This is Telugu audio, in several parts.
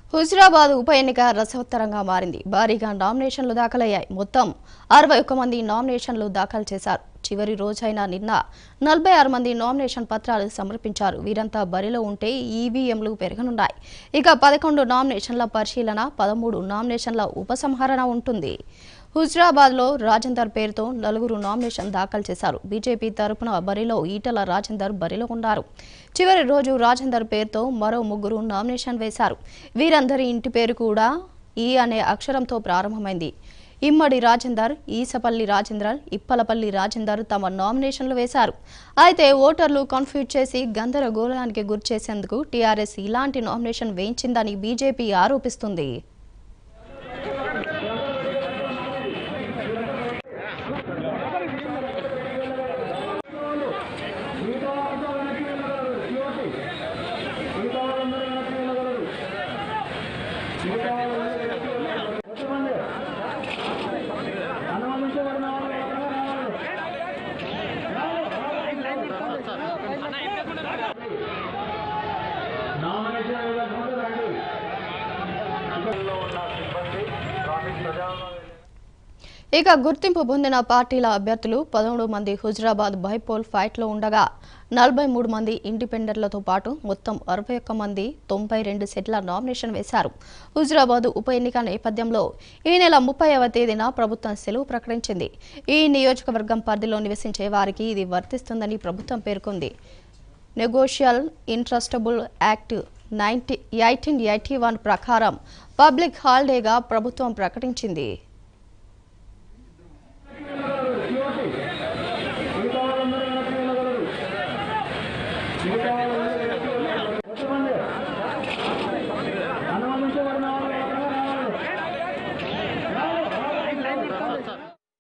హుజురాబాద్ ఉప ఎన్నిక రసవత్తరంగా మారింది భారీగా నామినేషన్లు దాఖలయ్యాయి మొత్తం అరవై ఒక్క మంది నామినేషన్లు దాఖలు చేశారు చివరి రోజైన నిన్న నలభై ఆరు మంది నామినేషన్ పత్రాలు సమర్పించారు వీరంతా బరిలో ఉంటే ఈవీఎంలు పెరగనున్నాయి ఇక పదకొండు నామినేషన్ల పరిశీలన పదమూడు నామినేషన్ల ఉపసంహరణ ఉంటుంది హుజరాబాద్లో రాజేందర్ పేరుతో నలుగురు నామినేషన్ దాఖలు చేశారు బీజేపీ తరపున బరిలో ఈటల రాజేందర్ బరిలో ఉన్నారు చివరి రోజు రాజేందర్ పేరుతో మరో ముగ్గురు నామినేషన్ వేశారు వీరందరి ఇంటి పేరు కూడా ఈ అనే అక్షరంతో ప్రారంభమైంది ఇమ్మడి రాజేందర్ ఈసపల్లి రాజేందర్ ఇప్పలపల్లి రాజేందర్ తమ నామినేషన్లు వేశారు అయితే ఓటర్లు కన్ఫ్యూజ్ చేసి గందరగోళానికి గురిచేసేందుకు టీఆర్ఎస్ ఇలాంటి నామినేషన్ వేయించిందని బీజేపీ ఆరోపిస్తుంది నామినేషన్ ఇవ్వకుండా రండి ఇక గుర్తింపు పొందిన పార్టీల అభ్యర్థులు పదమూడు మంది హుజరాబాద్ బైపోల్ ఫైట్లో ఉండగా నలభై మూడు మంది ఇండిపెండెంట్లతో పాటు మొత్తం అరవై ఒక్క మంది తొంభై రెండు సెట్ల నామినేషన్ వేశారు హుజరాబాద్ ఉప ఎన్నిక నేపథ్యంలో ఈ నెల ముప్పైవ తేదీన ప్రభుత్వం సెలవు ప్రకటించింది ఈ నియోజకవర్గం పరిధిలో నివసించే వారికి ఇది వర్తిస్తుందని ప్రభుత్వం పేర్కొంది నెగోషియల్ ఇంట్రస్టబుల్ act ninety eighteen eighty one ప్రకారం పబ్లిక్ హాలిడేగా ప్రభుత్వం ప్రకటించింది మిగతా వాళ్ళందరూ వెనక్కి వెళ్ళగలరు మిగతా వాళ్ళందరూ వెనక్కి వెళ్ళగలరు కొంతమంది అనుమతించబడిన వాళ్ళు మాత్రమే రావాలి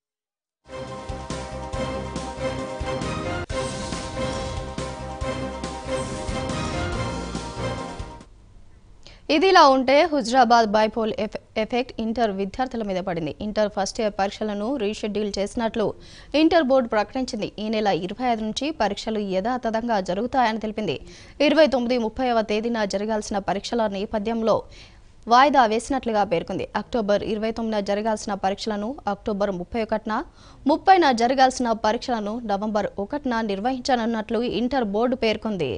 ఇదిలా ఉంటే హుజరాబాద్ బైపోల్ ఎఫ్- ఎఫెక్ట్ ఇంటర్ విద్యార్థుల మీద పడింది ఇంటర్ ఫస్ట్ ఇయర్ పరీక్షలను రీషెడ్యూల్ చేసినట్లు ఇంటర్ బోర్డు ప్రకటించింది ఈ నెల ఇరవై ఐదు నుంచి పరీక్షలు యథాతథంగా జరుగుతాయని తెలిపింది ఇరవై తొమ్మిది ముప్పైవ తేదీన జరగాల్సిన పరీక్షల నేపథ్యంలో వాయిదా వేసినట్లుగా పేర్కొంది అక్టోబర్ ఇరవై తొమ్మిదిన జరగాల్సిన పరీక్షలను అక్టోబర్ ముప్పై ఒకటిన ముప్పైన జరగాల్సిన పరీక్షలను నవంబర్ ఒకటిన నిర్వహించనున్నట్లు ఇంటర్ బోర్డు పేర్కొంది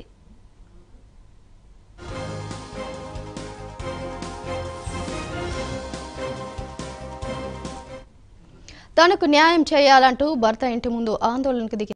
తనకు న్యాయం చేయాలంటూ భర్త ఇంటి ముందు ఆందోళనకు దిగి